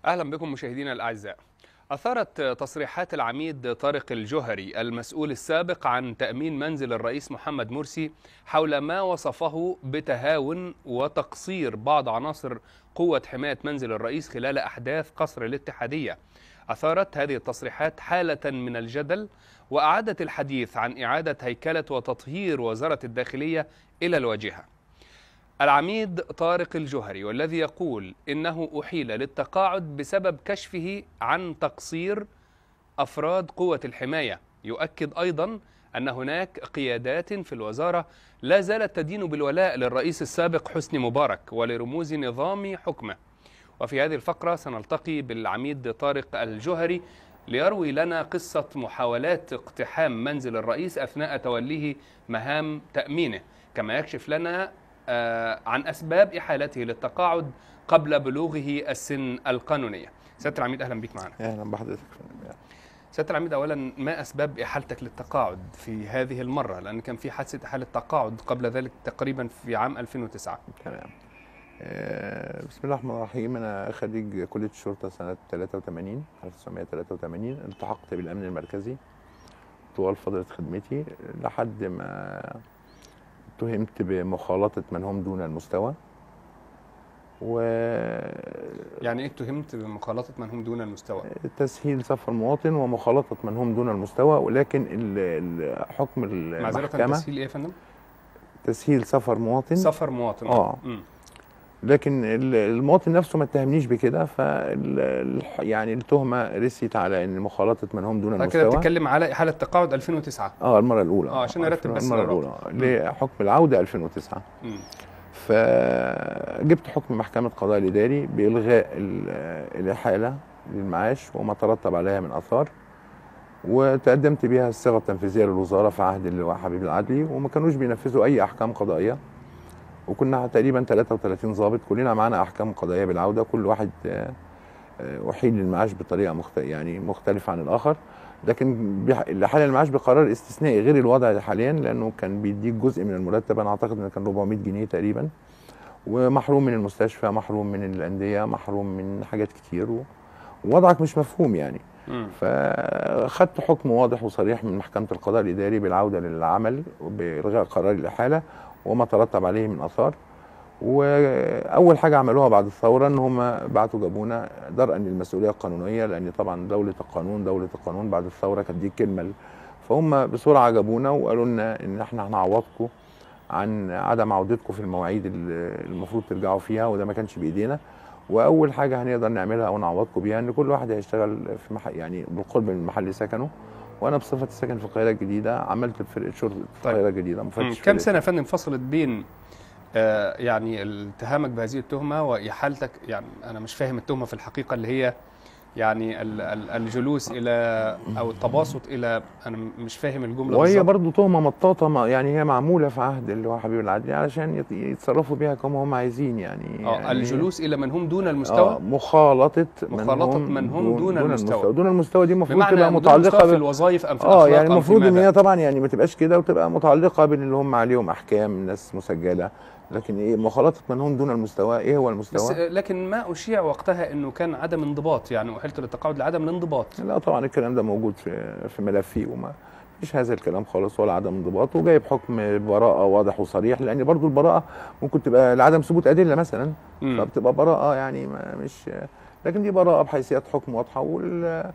أهلا بكم مشاهدينا الأعزاء أثارت تصريحات العميد طارق الجوهري المسؤول السابق عن تأمين منزل الرئيس محمد مرسي حول ما وصفه بتهاون وتقصير بعض عناصر قوة حماية منزل الرئيس خلال أحداث قصر الاتحادية أثارت هذه التصريحات حالة من الجدل وأعادت الحديث عن إعادة هيكلة وتطهير وزارة الداخلية إلى الواجهة العميد طارق الجوهري والذي يقول إنه أحيل للتقاعد بسبب كشفه عن تقصير أفراد قوة الحماية يؤكد أيضا أن هناك قيادات في الوزارة لا زالت تدين بالولاء للرئيس السابق حسني مبارك ولرموز نظام حكمه وفي هذه الفقرة سنلتقي بالعميد طارق الجوهري ليروي لنا قصة محاولات اقتحام منزل الرئيس أثناء توليه مهام تأمينه كما يكشف لنا عن أسباب إحالته للتقاعد قبل بلوغه السن القانونية سيادة العميد أهلا بك معنا اهلا بحضرتك سيادة العميد أولا ما أسباب إحالتك للتقاعد في هذه المرة لأن كان في حادثة إحالة تقاعد قبل ذلك تقريبا في عام 2009 تمام آه، بسم الله الرحمن الرحيم انا خريج كليه الشرطه سنه 83 1983 التحقت بالامن المركزي طوال فتره خدمتي لحد ما اتهمت بمخالطه من هم دون المستوى و يعني إيه اتهمت بمخالطة من هم دون المستوى تسهيل سفر المواطن ومخالطه من هم دون المستوى ولكن ال- ال- حكم معذرة المحكمه تسهيل إيه يا فندم؟ تسهيل سفر مواطن سفر مواطن آه. مم. لكن ال- المواطن نفسه ما اتهمنيش بكده ف يعني التهمه رست على ان مخالطه من هم دون حضرتك كده المستوى بتتكلم على إحالة تقاعد 2009 اه المره الاولى آه، عشان نرتب بس المره الأوراق. الاولى لحكم العوده 2009 مم. فجبت حكم محكمه القضاء الاداري بالغاء ال- الاحاله للمعاش وما ترتب عليها من اثار وتقدمت بها الصيغه التنفيذيه للوزاره في عهد اللواء حبيب العدلي وما كانوش بينفذوا اي احكام قضائيه وكنا تقريبا 33 ضابط كلنا معانا احكام قضائيه بالعوده كل واحد آه، آه، احيل للمعاش بطريقه مخت... يعني مختلفه عن الاخر لكن بيح... الاحاله للمعاش بقرار استثنائي غير الوضع حاليا لانه كان بيديك جزء من المرتب انا اعتقد انه كان 400 جنيه تقريبا ومحروم من المستشفى محروم من الانديه محروم من حاجات كتير و... ووضعك مش مفهوم يعني مم. فخدت حكم واضح وصريح من محكمة القضاء الإداري بالعودة للعمل وبإلغاء قرار الإحالة وما ترتب عليه من آثار وأول حاجة عملوها بعد الثورة إن هم بعتوا جابونا درءا للمسؤولية القانونية لأن طبعا دولة القانون دولة القانون بعد الثورة كانت دي الكلمة فهم بسرعة جابونا وقالوا لنا إن إحنا هنعوضكم عن عدم عودتكم في المواعيد اللي المفروض ترجعوا فيها وده ما كانش بإيدينا واول حاجه هنقدر نعملها او نعوضكم بيها ان كل واحد هيشتغل في محل يعني بالقرب من محل سكنه وانا بصفتي ساكن في القاهره الجديده عملت في فرقه شرطه في طيب. القاهره الجديده مم. مفتش كم فرقة. سنة يا فندم فصلت بين آه، يعني اتهامك بهذه التهمة وإحالتك يعني أنا مش فاهم التهمة في الحقيقة اللي هي يعني ال- ال- الجلوس إلى أو التباسط إلى أنا مش فاهم الجملة وهي بالظبط. برضه تهمه مطاطه ما- يعني هي معموله في عهد اللي هو حبيب العدلي علشان يت- يتصرفوا بيها كما هم عايزين يعني, اه يعني الجلوس إلى من هم دون آه المستوى مخالطه مخالطة من هم دون المستوى. دون المستوى دي المفروض بمعنى تبقى دون المستوى متعلقه في ب- الوظائف أم في اه الأخلاق يعني أم في المفروض ان ماذا؟ هي طبعا يعني ما تبقاش كده وتبقى متعلقه بين اللي هم عليهم احكام ناس مسجله لكن ايه مخالطه من هم دون المستوى ايه هو بس المستوى؟ آه، لكن ما أشيع وقتها أنه كان عدم انضباط يعني أحلت للتقاعد لعدم الانضباط لا طبعا الكلام ده موجود في في ملفي وما فيش هذا الكلام خالص ولا عدم انضباط وجايب حكم براءه واضح وصريح لان برضو البراءه ممكن تبقى لعدم ثبوت ادله مثلا مم. فبتبقى براءه يعني ما مش لكن دي براءه بحيثيات حكم واضحه وال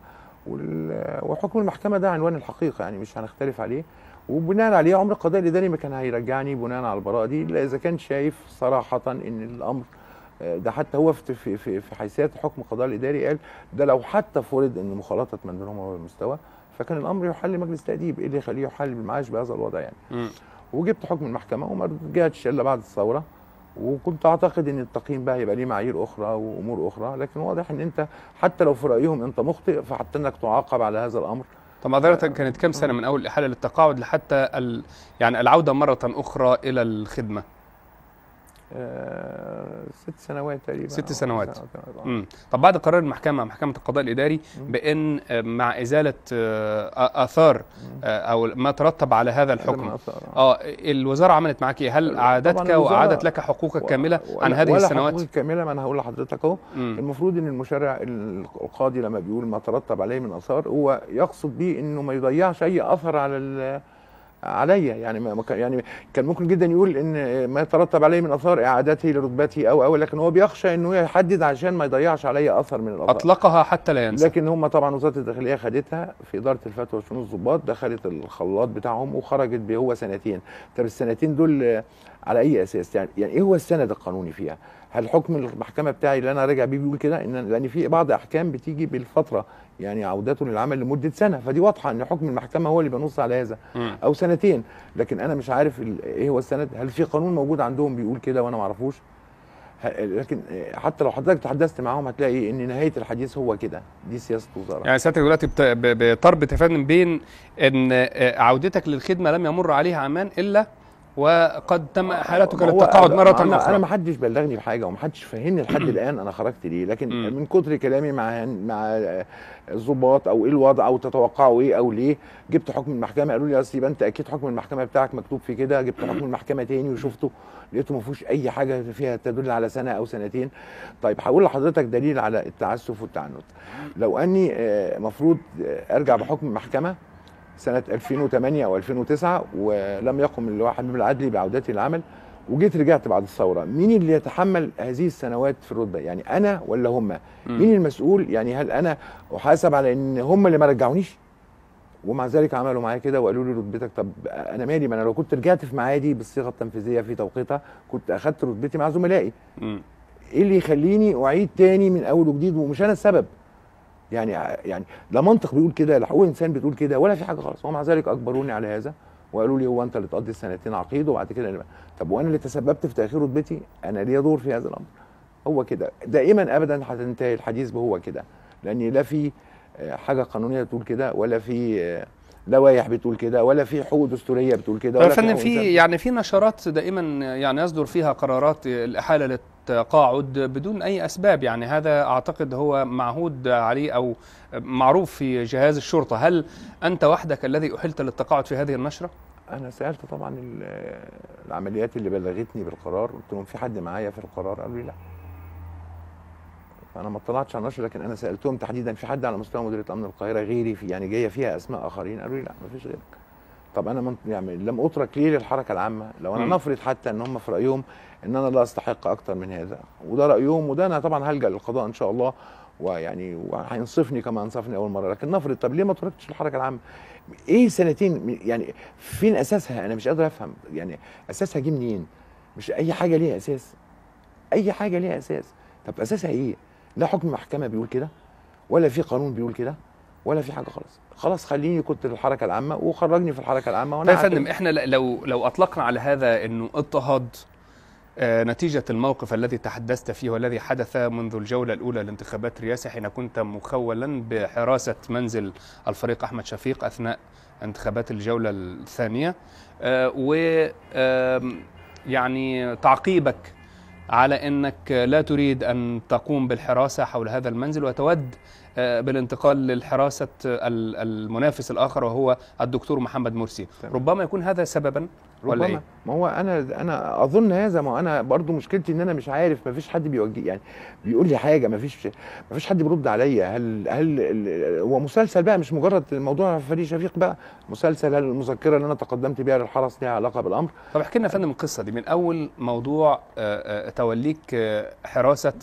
وال وحكم المحكمه ده عنوان الحقيقه يعني مش هنختلف عليه وبناء عليه عمر القضاء الاداري ما كان هيرجعني بناء على البراءه دي الا اذا كان شايف صراحه ان الامر ده حتى هو في في في, في حيثيات حكم القضاء الاداري قال ده لو حتى فرض ان مخالطه من دونهم هو المستوى فكان الامر يحل مجلس تاديب ايه اللي يخليه يحل بالمعاش بهذا الوضع يعني مم. وجبت حكم المحكمه وما رجعتش الا بعد الثوره وكنت اعتقد ان التقييم بقى هيبقى ليه معايير اخرى وامور اخرى لكن واضح ان انت حتى لو في رايهم انت مخطئ فحتى انك تعاقب على هذا الامر طب معذرة كانت كم سنة من أول الإحالة للتقاعد لحتى ال... يعني العودة مرة أخرى إلى الخدمة آه، ست سنوات تقريبا ست أو سنوات. آه. مم. طب بعد قرار المحكمة محكمة القضاء الإداري مم. بأن آه، مع إزالة آه، آثار آه، أو ما ترتب على هذا هذا من الحكم آثار، آه. اه الوزارة عملت معك إيه؟ هل طبعاً أعادتك الوزارة- وأعادت لك حقوقك كاملة ولا- عن هذه ولا السنوات؟ حقوقي كامله ما انا هقول لحضرتك اهو مم. المفروض ان المشرع القاضي لما بيقول ما ترتب عليه من اثار هو يقصد بيه انه ما يضيعش اي اثر على ال- عليا يعني ما ما كان يعني كان ممكن جدا يقول ان ما يترتب عليه من اثار اعادته لرتبته او او لكن هو بيخشى انه يحدد عشان ما يضيعش علي اثر من الاثار أطلقها حتى لا ينسى لكن هم طبعا وزاره الداخليه خدتها في اداره الفتوى وشؤون الضباط دخلت الخلاط بتاعهم وخرجت به هو سنتين طب السنتين دول آه، على اي اساس يعني يعني ايه هو السند القانوني فيها هل حكم المحكمه بتاعي اللي انا راجع بيه بيقول كده ان لان في بعض احكام بتيجي بالفتره يعني عودته للعمل لمده سنه فدي واضحه ان حكم المحكمه هو اللي بينص على هذا مم. او سنتين لكن انا مش عارف ال- ايه هو السند هل في قانون موجود عندهم بيقول كده وانا ما اعرفوش ه- لكن آه، حتى لو حضرتك تحدثت معاهم هتلاقي ان نهايه الحديث هو كده دي سياسه وزاره يعني سيادتك دلوقتي بت- ب- بتربط يا فندم بين ان آه، عودتك للخدمه لم يمر عليها عامان الا وقد تم احالتك ما هو للتقاعد أنا- مره انا انا اخرى ما حدش بلغني بحاجه وما حدش فهمني لحد الان انا خرجت ليه لكن مم. من كتر كلامي مع مع الضباط او ايه الوضع او تتوقعوا ايه او ليه جبت حكم المحكمه قالوا لي اصل يبقى انت اكيد حكم المحكمه بتاعك مكتوب في كده جبت حكم المحكمه تاني وشفته لقيته ما فيهوش اي حاجه فيها تدل على سنه او سنتين طيب هقول لحضرتك دليل على التعسف والتعنت لو اني آه، مفروض آه، ارجع بحكم المحكمه سنه 2008 او 2009 ولم يقم اللواء حبيب العدلي بعودتي للعمل وجيت رجعت بعد الثوره مين اللي يتحمل هذه السنوات في الرتبه يعني انا ولا هم مين المسؤول يعني هل انا احاسب على ان هم اللي ما رجعونيش ومع ذلك عملوا معايا كده وقالوا لي رتبتك طب انا مالي ما انا لو كنت رجعت في ميعادي بالصيغه التنفيذيه في توقيتها كنت اخدت رتبتي مع زملائي مم. ايه اللي يخليني اعيد تاني من اول وجديد ومش انا السبب يعني يعني لا منطق بيقول كده لا حقوق انسان بتقول كده ولا في حاجه خالص ومع ذلك اجبروني على هذا وقالوا لي هو انت اللي تقضي السنتين عقيد وبعد كده نبقى. طب وانا اللي تسببت في تاخير رتبتي انا ليا دور في هذا الامر هو كده دائما ابدا هتنتهي الحديث بهو كده لان لا في آه، حاجه قانونيه بتقول كده ولا في آه، لوائح بتقول كده ولا في حقوق دستوريه بتقول كده طيب يا ولا فندم حقوق إنسان في يعني في نشرات دائما يعني يصدر فيها قرارات الاحاله للتقاعد بدون اي اسباب يعني هذا اعتقد هو معهود عليه او معروف في جهاز الشرطه هل انت وحدك الذي احلت للتقاعد في هذه النشره انا سالت طبعا ال- العمليات اللي بلغتني بالقرار قلت لهم في حد معايا في القرار قالوا لي لا فانا ما اطلعتش على النشر لكن انا سالتهم تحديدا في حد على مستوى مديريه امن القاهره غيري في يعني جايه فيها اسماء اخرين قالوا لي لا ما فيش غيرك طب انا من يعني لم اترك ليه للحركه العامه لو انا مم. نفرض حتى ان هم في رايهم ان انا لا استحق اكتر من هذا وده رايهم وده انا طبعا هلجا للقضاء ان شاء الله ويعني وهينصفني كما انصفني اول مره لكن نفرض طب ليه ما تركتش الحركه العامه ايه سنتين يعني فين اساسها انا مش قادر افهم يعني اساسها جه منين مش اي حاجه ليها اساس اي حاجه ليها اساس طب اساسها ايه لا حكم محكمه بيقول كده ولا في قانون بيقول كده ولا في حاجه خالص خلاص خليني كنت الحركه العامه وخرجني في الحركه العامه وانا طيب يا هعترف. فندم احنا ل- لو لو اطلقنا على هذا انه اضطهاد آه، نتيجة الموقف الذي تحدثت فيه والذي حدث منذ الجولة الأولى لانتخابات الرئاسة حين كنت مخولا بحراسة منزل الفريق أحمد شفيق أثناء انتخابات الجولة الثانية آه، و آم، يعني تعقيبك على أنك لا تريد أن تقوم بالحراسة حول هذا المنزل وتود آه، بالانتقال للحراسة ال- المنافس الآخر وهو الدكتور محمد مرسي تمام. ربما يكون هذا سببا ولا ربما إيه؟ ما هو انا انا اظن هذا ما هو انا برضو مشكلتي ان انا مش عارف ما فيش حد بيوجه يعني بيقول لي حاجه ما فيش ما فيش حد بيرد عليا هل هل ال- هو مسلسل بقى مش مجرد الموضوع فريق شفيق بقى مسلسل هل المذكره اللي انا تقدمت بيها للحرس ليها علاقه بالامر طب احكي لنا يا فندم القصه دي من اول موضوع آه، آه، توليك آه، حراسه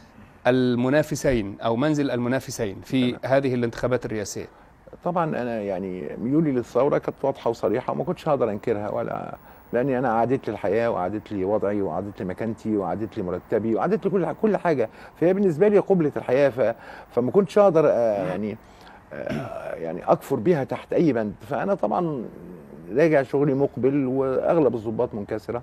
المنافسين او منزل المنافسين في هذه الانتخابات الرئاسيه طبعا انا يعني ميولي للثوره كانت واضحه وصريحه وما كنتش هقدر انكرها ولا لاني انا عادت لي الحياه وعادت لي وضعي وعادت لي مكانتي وعادت لي مرتبي وعادت لي كل كل حاجه فهي بالنسبه لي قبله الحياه ف... فما كنتش اقدر آه، يعني آه، يعني اكفر بيها تحت اي بند فانا طبعا راجع شغلي مقبل واغلب الضباط منكسره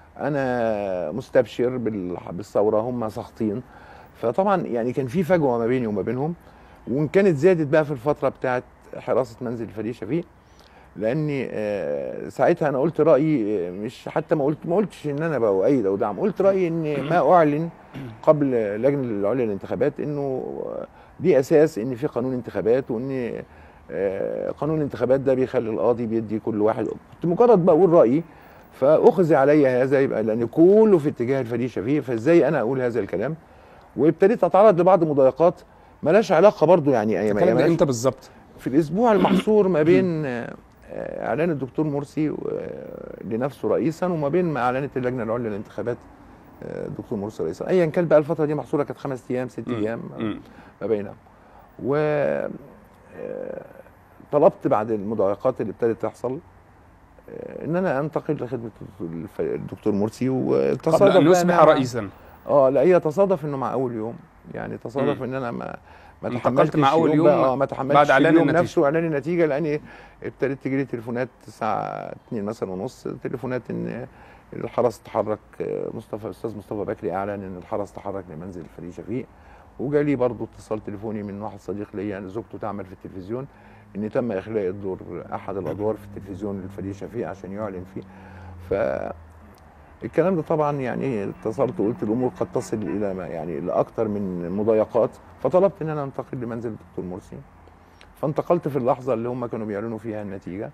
انا مستبشر بال- بالثوره هم ساخطين فطبعا يعني كان في فجوه ما بيني وما بينهم وان كانت زادت بقى في الفتره بتاعت حراسه منزل فريد شفيق لاني آه، ساعتها انا قلت رايي آه، مش حتى ما قلت ما قلتش ان انا بؤيد او دعم قلت رايي ان ما اعلن قبل لجنه العليا للانتخابات انه دي اساس ان في قانون انتخابات وان آه، قانون الانتخابات ده بيخلي القاضي بيدي كل واحد كنت مجرد بقول رايي فاخذ علي هذا يبقى لان كله في اتجاه الفريق شفيق فازاي انا اقول هذا الكلام وابتديت اتعرض لبعض مضايقات ملهاش علاقه برضو يعني أي الكلام ده ملهاش- امتى بالظبط؟ في الاسبوع المحصور ما بين آه، آه، اعلان الدكتور مرسي آه، لنفسه رئيسا وما بين ما اعلنت اللجنه العليا للانتخابات آه، الدكتور مرسي رئيسا ايا كان بقى الفتره دي محصوره كانت خمس ايام ست مم. ايام مم. ما بينهم و آه، طلبت بعد المضايقات اللي ابتدت تحصل آه، ان انا انتقل لخدمه الف- الدكتور مرسي وتصادف قبل ان بقى يصبح إنها- رئيسا اه لا هي تصادف انه مع اول يوم يعني تصادف مم. ان انا ما ما انتقلت تحملتش مع أول اليوم بقى، يوم اه ما تحملتش بعد إعلان اليوم النتيجة. نفسه اعلان النتيجه لاني ابتدت تجيلي تليفونات الساعه 2 مثلا ونص تليفونات ان الحرس تحرك آه، مصطفى الاستاذ مصطفى بكري اعلن ان الحرس تحرك لمنزل الفريق شفيق وجالي برضو اتصال تليفوني من واحد صديق ليا يعني زوجته تعمل في التلفزيون ان تم اخلاء الدور احد الادوار في التلفزيون للفريق شفيق عشان يعلن فيه ف الكلام ده طبعا يعني اتصلت وقلت الامور قد تصل الى ما يعني لاكثر من مضايقات فطلبت ان انا انتقل لمنزل الدكتور مرسي فانتقلت في اللحظه اللي هم كانوا بيعلنوا فيها النتيجه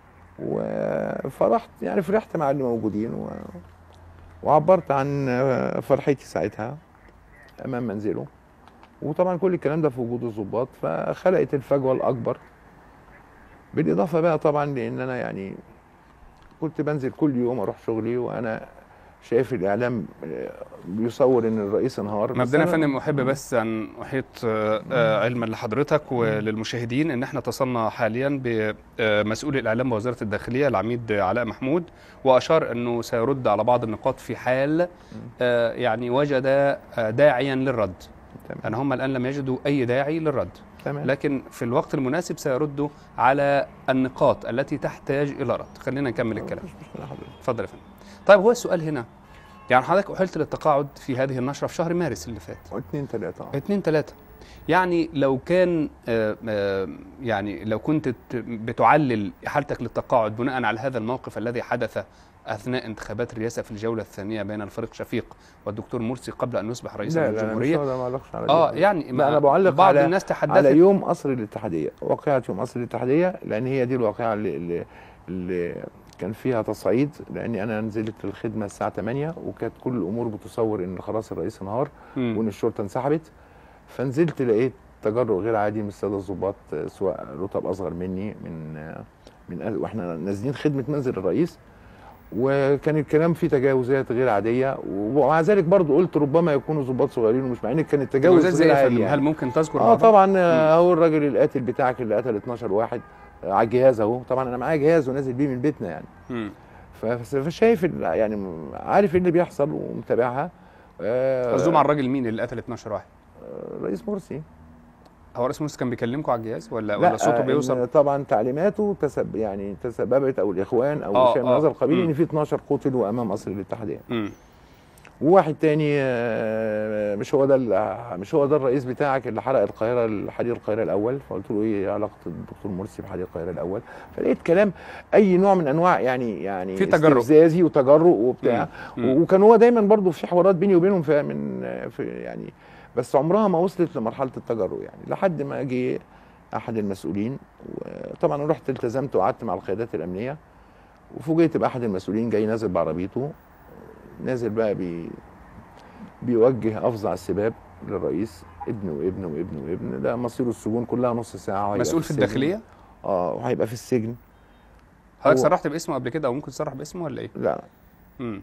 وفرحت يعني فرحت مع اللي موجودين و... وعبرت عن فرحتي ساعتها امام منزله وطبعا كل الكلام ده في وجود الضباط فخلقت الفجوه الاكبر بالاضافه بقى طبعا لان انا يعني كنت بنزل كل يوم اروح شغلي وانا شايف الاعلام آه، بيصور ان الرئيس انهار بس مبدئيا يا أنا- فندم احب بس ان احيط آه، آه، علما لحضرتك وللمشاهدين ان احنا اتصلنا حاليا بمسؤول الاعلام بوزاره الداخليه العميد علاء محمود واشار انه سيرد على بعض النقاط في حال آه، يعني وجد آه، داعيا للرد تمام ان هم الان لم يجدوا اي داعي للرد تمام لكن في الوقت المناسب سيردوا على النقاط التي تحتاج الى رد خلينا نكمل الكلام مفيش مشكلة حضرتك. اتفضل يا فندم طيب هو السؤال هنا يعني حضرتك احلت للتقاعد في هذه النشره في شهر مارس اللي فات اتنين تلاته آه. اتنين تلاتة يعني لو كان آه، آه، يعني لو كنت ت- بتعلل حالتك للتقاعد بناء على هذا الموقف الذي حدث اثناء انتخابات الرئاسه في الجوله الثانيه بين الفريق شفيق والدكتور مرسي قبل ان يصبح رئيسا لا لا أنا مش للجمهوريه هقدر ما اعلقش على اه دي. يعني لا انا بعلق بعض على الناس على تحدثت يوم قصر الاتحاديه واقعه يوم قصر الاتحاديه لان هي دي الواقعه اللي, اللي, اللي كان فيها تصعيد لاني انا نزلت الخدمه الساعه 8 وكانت كل الامور بتصور ان خلاص الرئيس انهار مم. وان الشرطه انسحبت فنزلت لقيت تجرؤ غير عادي من الساده الضباط آه، سواء رتب اصغر مني من آه، من أهل- واحنا نازلين خدمه منزل الرئيس وكان الكلام فيه تجاوزات غير عاديه ومع ذلك برضو قلت ربما يكونوا ضباط صغيرين ومش مع ان كان التجاوز تجاوزات زي غير ايه يا عادي فندم؟ يعني. هل ممكن تذكر اه بعضها؟ طبعا آه، هو الراجل القاتل بتاعك اللي قتل 12 واحد آه، على الجهاز اهو طبعا انا معايا جهاز ونازل بيه من بيتنا يعني مم. ف- فشايف ال- يعني م- عارف ايه اللي بيحصل ومتابعها آه، قصدهم على الراجل مين اللي قتل 12 واحد؟ آه، رئيس مرسي هو رئيس مرسي كان بيكلمكم على الجهاز ولا لا ولا صوته آه، بيوصل؟ إن طبعا تعليماته تسب يعني تسببت او الاخوان او آه، شيء من آه، هذا القبيل مم. ان في 12 قتلوا امام قصر الاتحاديه مم. وواحد تاني آه، مش هو ده ال- مش هو ده الرئيس بتاعك اللي حرق القاهره حريق القاهره الاول فقلت له ايه علاقه الدكتور مرسي بحريق القاهره الاول فلقيت كلام اي نوع من انواع يعني يعني في تجرؤ. استفزازي وتجرؤ وبتاع مم. مم. وكان هو دايما برضو في حوارات بيني وبينهم في من في يعني بس عمرها ما وصلت لمرحله التجرؤ يعني لحد ما جه احد المسؤولين وطبعا رحت التزمت وقعدت مع القيادات الامنيه وفوجئت باحد المسؤولين جاي نازل بعربيته نازل بقى بي بيوجه افظع السباب للرئيس ابن وابن وابن وابن ده مصيره السجون كلها نص ساعه وهيبقى مسؤول في السجن. الداخليه؟ اه وهيبقى في السجن حضرتك هو- صرحت باسمه قبل كده او ممكن تصرح باسمه ولا ايه؟ لا امم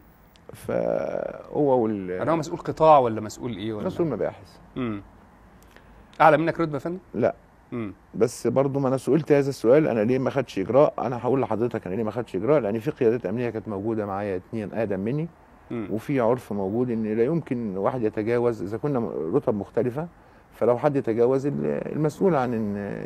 فهو وال يعني هو مسؤول قطاع ولا مسؤول ايه ولا مسؤول مباحث امم اعلى منك رتبه يا فندم؟ لا امم بس برضو ما انا سئلت هذا السؤال انا ليه ما خدش اجراء انا هقول لحضرتك انا ليه ما خدش اجراء لان في قيادات امنيه كانت موجوده معايا اتنين اقدم مني امم وفي عرف موجود ان لا يمكن واحد يتجاوز اذا كنا رتب مختلفه فلو حد يتجاوز ال- المسؤول عن ان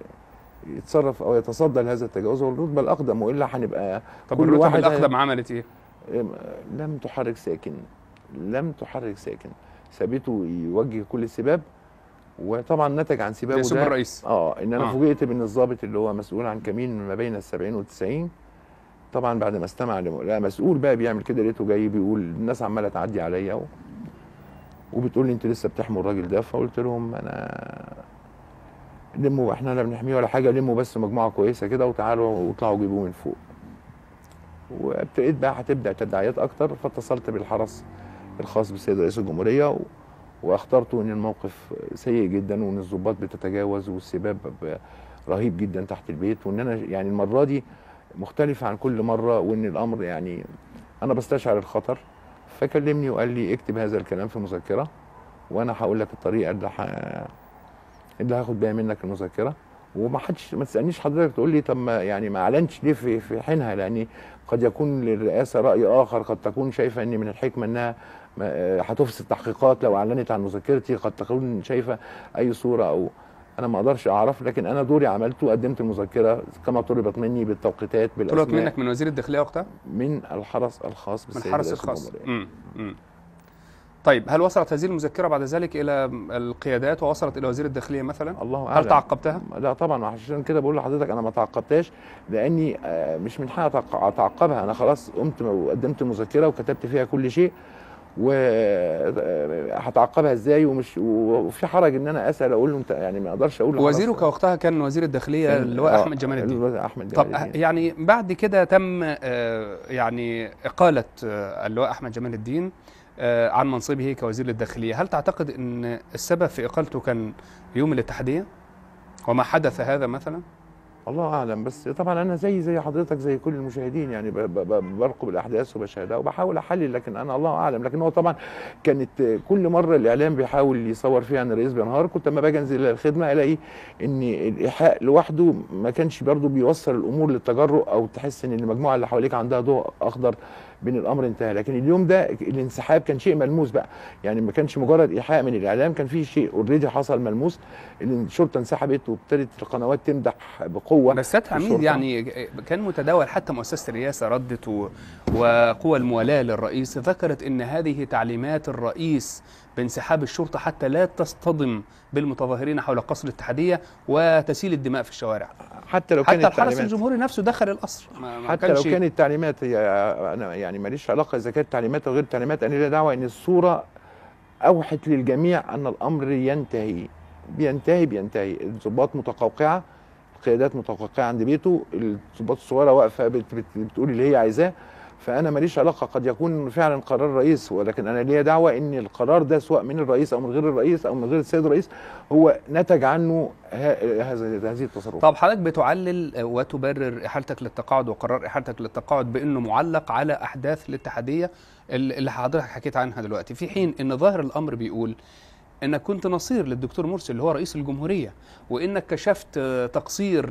يتصرف او يتصدى لهذا التجاوز هو الرتبه الاقدم والا هنبقى طب كل الرتب واحد الاقدم عملت ايه؟ لم تحرك ساكن لم تحرك ساكن سابته يوجه كل السباب وطبعا نتج عن سبابه يسب ده الرئيس اه ان انا آه. فوجئت بان الضابط اللي هو مسؤول عن كمين ما بين ال 70 وال 90 طبعا بعد ما استمع لم... لا مسؤول بقى بيعمل كده لقيته جاي بيقول الناس عماله تعدي عليا و... وبتقول لي انت لسه بتحموا الراجل ده فقلت لهم انا لموا احنا لا بنحميه ولا حاجه لموا بس مجموعه كويسه كده وتعالوا واطلعوا جيبوه من فوق وابتديت بقى هتبدا تداعيات اكتر فاتصلت بالحرس الخاص بالسيد رئيس الجمهوريه و... واخترتوا ان الموقف سيء جدا وان الضباط بتتجاوز والسباب ب- رهيب جدا تحت البيت وان انا يعني المره دي مختلفه عن كل مره وان الامر يعني انا بستشعر الخطر فكلمني وقال لي اكتب هذا الكلام في مذكره وانا هقول لك الطريقه اللي ح... اللي هاخد بيها منك المذكره وما حدش ما تسالنيش حضرتك تقول لي طب ما يعني ما اعلنش ليه في في حينها لان قد يكون للرئاسه راي اخر قد تكون شايفه ان من الحكمه انها ما- آه، هتفسد تحقيقات لو اعلنت عن مذكرتي قد تكون شايفه اي صوره او انا ما اقدرش اعرف لكن انا دوري عملته قدمت المذكره كما طلبت مني بالتوقيتات طلبت بالاسماء منك من وزير الداخليه وقتها من الحرس الخاص من بالسيد الحرس رئيس الخاص الجمهورية. مم. مم. طيب هل وصلت هذه المذكره بعد ذلك الى القيادات ووصلت الى وزير الداخليه مثلا الله هل اعلم تعقبتها لا طبعا عشان كده بقول لحضرتك انا ما تعقبتهاش لاني آه، مش من حقي أتعق- اتعقبها انا خلاص قمت وقدمت المذكره وكتبت فيها كل شيء وهتعقبها ازاي ومش وفي حرج ان انا اسال اقول له انت يعني ما اقدرش اقول له وزيرك خلاص. وقتها كان وزير الداخليه كان- اللواء آه، احمد جمال الدين اللواء احمد طب جمال الدين. يعني بعد كده تم آه، يعني إقالة آه، اللواء أحمد جمال الدين آه، عن منصبه كوزير للداخلية هل تعتقد أن السبب في إقالته كان يوم الاتحادية وما حدث هذا مثلا الله اعلم بس طبعا انا زي زي حضرتك زي كل المشاهدين يعني ب- ب- ب- برقب الاحداث وبشاهدها وبحاول احلل لكن انا الله اعلم لكن هو طبعا كانت كل مره الاعلام بيحاول يصور فيها ان الرئيس بينهار كنت لما باجي انزل الخدمه الاقي ان الايحاء لوحده ما كانش برضه بيوصل الامور للتجرؤ او تحس ان المجموعه اللي حواليك عندها ضوء اخضر بين الامر انتهى لكن اليوم ده الانسحاب كان شيء ملموس بقى يعني ما كانش مجرد ايحاء من الاعلام كان في شيء اوريدي حصل ملموس ان الشرطه انسحبت وابتدت القنوات تمدح بقوه بس سيادة عميد الشرطة. يعني كان متداول حتى مؤسسة الرئاسة ردت و- وقوى الموالاة للرئيس ذكرت أن هذه تعليمات الرئيس بانسحاب الشرطة حتى لا تصطدم بالمتظاهرين حول قصر الاتحادية وتسيل الدماء في الشوارع حتى لو حتى كانت الحرس تعليمات الجمهوري نفسه دخل القصر ما ما حتى لو كانش- كانت تعليمات هي انا يعني ماليش علاقه اذا كانت تعليمات او غير تعليمات انا ليا دعوه ان الصوره اوحت للجميع ان الامر ينتهي بينتهي بينتهي الضباط متقوقعه القيادات متقوقعه عند بيته الضباط الصغيره واقفه بت بت بتقول اللي هي عايزاه فانا ماليش علاقه قد يكون فعلا قرار رئيس ولكن انا ليا دعوه ان القرار ده سواء من الرئيس او من غير الرئيس او من غير السيد الرئيس هو نتج عنه ه- هذا هذه التصرفات طب حضرتك بتعلل وتبرر احالتك للتقاعد وقرار احالتك للتقاعد بانه معلق على احداث الاتحاديه اللي اللي حضرتك حكيت عنها دلوقتي في حين ان ظاهر الامر بيقول انك كنت نصير للدكتور مرسي اللي هو رئيس الجمهوريه وانك كشفت آه، تقصير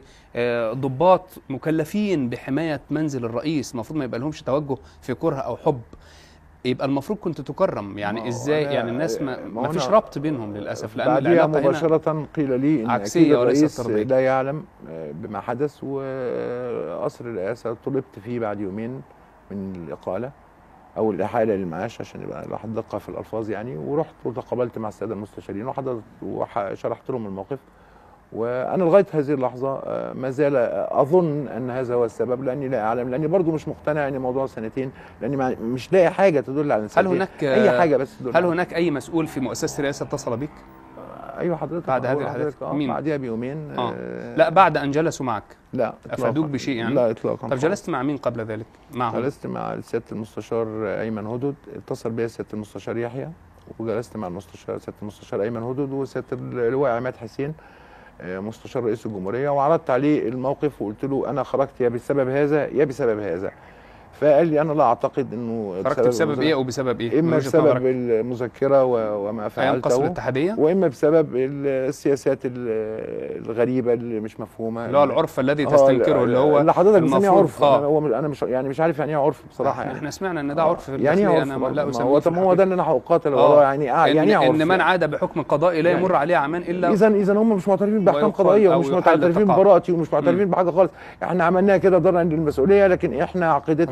لضباط مكلفين بحمايه منزل الرئيس المفروض ما يبقى لهمش توجه في كره او حب يبقى المفروض كنت تكرم ما يعني هو ازاي أنا- يعني الناس ما, ما ما هو فيش أنا- ربط بينهم للاسف لان بعدها العلاقه هنا مباشرة قيل لي ان عكسية أكيد وليست الرئيس طردية. لا يعلم آه، بما حدث وقصر الرئاسة طلبت فيه بعد يومين من الإقالة أو الإحالة للمعاش عشان يبقى الواحد دقة في الألفاظ يعني ورحت وتقابلت مع السادة المستشارين وحضرت وشرحت لهم الموقف وانا لغايه هذه اللحظه آه، ما زال آه، اظن ان هذا هو السبب لاني لا اعلم لاني برضو مش مقتنع ان موضوع سنتين لاني مع- مش لاقي حاجه تدل على هل سنتين هناك اي حاجه بس تدل هل على- هناك اي مسؤول في مؤسسه الرئاسه اتصل بك؟ ايوه حضرتك بعد أقول هذه الأحداث؟ لحضرتك، آه، مين؟ بعدها بيومين آه. آه، لا بعد ان جلسوا معك لا أفادوك إطلاقاً. بشيء يعني؟ لا اطلاقا طب جلست مع مين قبل ذلك؟ معهم جلست مع سياده المستشار ايمن هدد اتصل بيا سياده المستشار يحيى وجلست مع المستشار سياده المستشار ايمن هدد وسياده اللواء عماد حسين آه، مستشار رئيس الجمهوريه وعرضت عليه الموقف وقلت له انا خرجت يا بسبب هذا يا بسبب هذا فقال لي انا لا اعتقد انه خرجت بسبب ايه او بسبب ايه؟ من اما وجهة بسبب نظرك؟ المذكره و- وما ايام قصر فعلته الاتحاديه واما بسبب السياسات ال- الغريبه اللي مش مفهومه اللي هو العرف الذي آه، تستنكره اللي هو اللي حضرتك بتسميه المفروض- عرف آه. أنا هو انا مش يعني مش عارف يعني ايه عرف بصراحه احنا, يعني احنا سمعنا ان ده عرف في يعني ايه الداخلية، عرف انا برضه؟ لا ما اسميه هو في طب ما هو الحقيقة. ده اللي انا هقاتل آه. وراه يعني آه إن, يعني ايه عرف ان من عاد بحكم قضائي لا يعني- يمر عليه عامان الا اذا اذا هم مش معترفين باحكام ويقال قضائيه أو ومش يحل معترفين التقاعد. ببراءتي ومش معترفين بحاجه خالص احنا عملناها كده ضررا للمسؤوليه لكن احنا عقيدتنا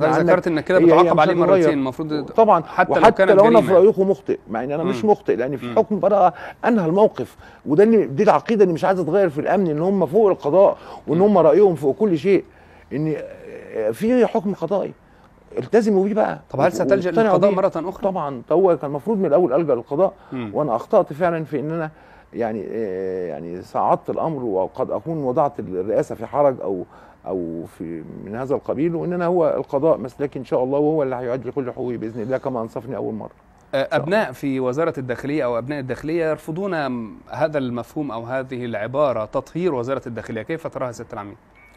حضرتك عنك ذكرت انك كده هي- هي بتعاقب مش عليه هتتغير. مرتين المفروض طبعا حتى لو وحتى كانت لو انا في جريمة. رايكم مخطئ مع ان انا مش مم. مخطئ لان في مم. حكم بقى انهى الموقف وده اللي دي العقيده اللي مش عايزه تتغير في الامن ان هم فوق القضاء وان هم رايهم فوق كل شيء ان في حكم قضائي التزموا بيه بقى طب هل ستلجا واقتنعوا للقضاء بيه. مره اخرى؟ طبعا هو كان المفروض من الاول الجا للقضاء مم. وانا اخطات فعلا في ان انا يعني آه، يعني صعدت الامر وقد اكون وضعت الرئاسه في حرج او او في من هذا القبيل وان انا هو القضاء مسلكي ان شاء الله وهو اللي هيعد لي كل حقوقي باذن الله كما انصفني اول مره أبناء في وزارة الداخلية أو أبناء الداخلية يرفضون هذا المفهوم أو هذه العبارة تطهير وزارة الداخلية كيف تراها سيادة العميد؟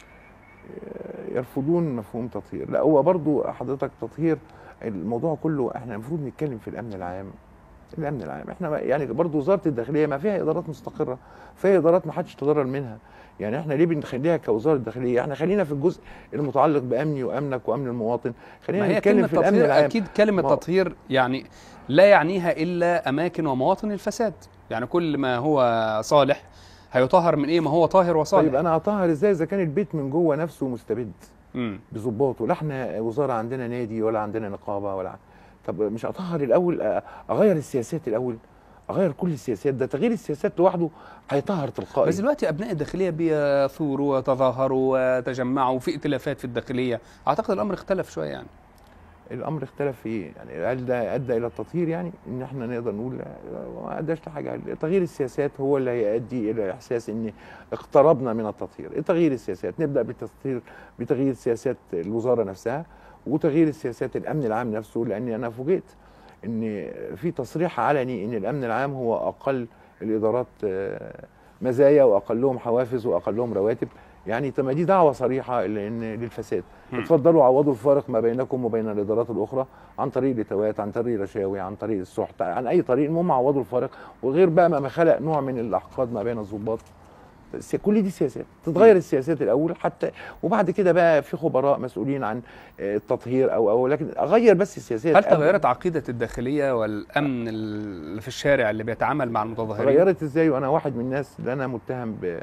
يرفضون مفهوم تطهير لا هو برضو حضرتك تطهير الموضوع كله احنا المفروض نتكلم في الامن العام الامن العام احنا ما- يعني برضو وزاره الداخليه ما فيها ادارات مستقره فيها ادارات ما حدش تضرر منها يعني احنا ليه بنخليها كوزاره داخليه احنا خلينا في الجزء المتعلق بامني وامنك وامن المواطن ما خلينا هي نتكلم كلمة في الامن تطهير العام أكيد كلمة ما هو- تطهير يعني لا يعنيها إلا أماكن ومواطن الفساد يعني كل ما هو صالح هيطهر من إيه ما هو طاهر طيب وصالح انا اطهر ازاي اذا كان البيت من جوه نفسه مستبد مم. بظباطه لا احنا وزاره عندنا نادي ولا عندنا نقابه ولا طب مش اطهر الاول أ- اغير السياسات الاول اغير كل السياسات ده تغيير السياسات لوحده هيطهر تلقائي بس دلوقتي أبناء الداخلية بيثوروا وتظاهروا وتجمعوا في ائتلافات في الداخلية أعتقد الأمر اختلف شوية يعني الامر اختلف في ايه يعني هل ده ادى الى التطهير يعني ان احنا نقدر نقول لا، ما اداش لحاجه تغيير السياسات هو اللي هيؤدي الى احساس ان اقتربنا من التطهير تغيير السياسات نبدا بالتطهير بتغيير سياسات الوزاره نفسها وتغيير السياسات الامن العام نفسه لاني انا فوجئت ان في تصريح علني ان الامن العام هو اقل الادارات آه، مزايا واقلهم حوافز واقلهم رواتب يعني طب ما دي دعوه صريحه لان للفساد مم. اتفضلوا عوضوا الفارق ما بينكم وبين الادارات الاخرى عن طريق الاتوات عن طريق الرشاوي عن طريق السحت عن اي طريق المهم عوضوا الفارق وغير بقى ما خلق نوع من الاحقاد ما بين الضباط بس كل دي سياسات تتغير السياسات الاول حتى وبعد كده بقى في خبراء مسؤولين عن آه، التطهير او او لكن اغير بس السياسات هل قبل- تغيرت عقيدة الداخلية والأمن اللي في الشارع اللي بيتعامل مع المتظاهرين؟ غيرت ازاي وانا واحد من الناس لا انا متهم ب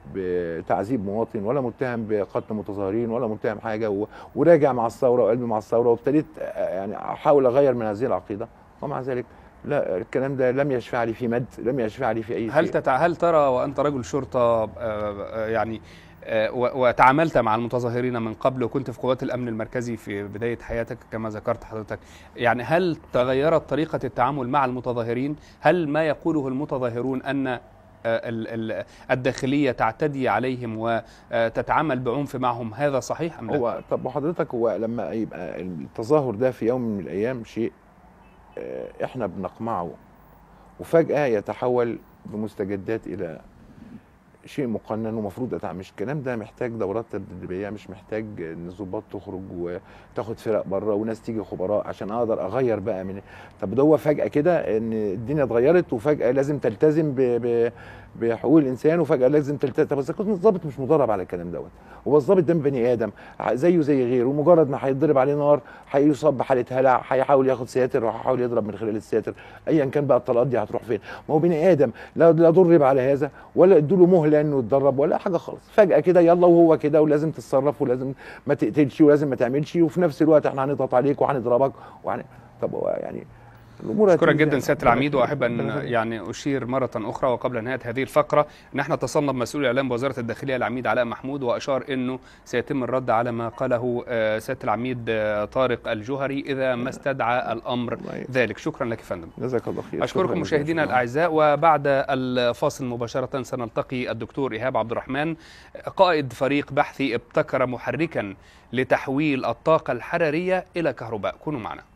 بتعذيب مواطن ولا متهم بقتل متظاهرين ولا متهم حاجه و... وراجع مع الثوره وقلبي مع الثوره وابتديت آه، يعني احاول اغير من هذه العقيده ومع ذلك لا الكلام ده لم يشفع لي في مد لم يشفع لي في اي هل شيء تتع... هل ترى وانت رجل شرطه آه، آه، يعني آه، و- وتعاملت مع المتظاهرين من قبل وكنت في قوات الامن المركزي في بدايه حياتك كما ذكرت حضرتك يعني هل تغيرت طريقه التعامل مع المتظاهرين هل ما يقوله المتظاهرون ان آه، ال- ال- الداخليه تعتدي عليهم وتتعامل بعنف معهم هذا صحيح ام لا هو طب وحضرتك هو لما يبقى التظاهر ده في يوم من الايام شيء آه، احنا بنقمعه وفجاه يتحول بمستجدات الى شيء مقنن ومفروض أتع... مش الكلام ده محتاج دورات تدريبيه مش محتاج ان الضباط تخرج وتاخد فرق بره وناس تيجي خبراء عشان اقدر اغير بقى من طب ده هو فجاه كده ان الدنيا اتغيرت وفجاه لازم تلتزم ب... ب... بحقوق الانسان وفجاه لازم تلتزم طب اذا كنت الضابط مش مدرب على الكلام دوت هو الضابط ده بني ادم زيه زي غيره ومجرد ما هيتضرب عليه نار هيصاب بحاله هلع هيحاول ياخد ساتر وهيحاول يضرب من خلال الساتر ايا كان بقى الطلقات دي هتروح فين ما هو بني ادم لا لا درب على هذا ولا ادوا له مهله انه يتدرب ولا حاجه خالص فجاه كده يلا وهو كده ولازم تتصرف ولازم ما تقتلش ولازم ما تعملش وفي نفس الوقت احنا هنضغط عليك وهنضربك وهن... طب هو يعني الامور أشكرك هتمشي جدا يعني. سيادة العميد وأحب أن ربنا يخليك. يعني أشير مرة أخرى وقبل نهاية هذه الفقرة أن احنا اتصلنا بمسؤول الإعلام بوزارة الداخلية العميد علاء محمود وأشار أنه سيتم الرد على ما قاله آه، سيادة العميد آه، طارق الجوهري إذا ما استدعى الأمر الله ذلك شكرا لك يا فندم جزاك الله خير شكراً أشكركم مشاهدينا جزيلاً. الأعزاء وبعد الفاصل مباشرة سنلتقي الدكتور إيهاب عبد الرحمن قائد فريق بحثي ابتكر محركا لتحويل الطاقة الحرارية إلى كهرباء كونوا معنا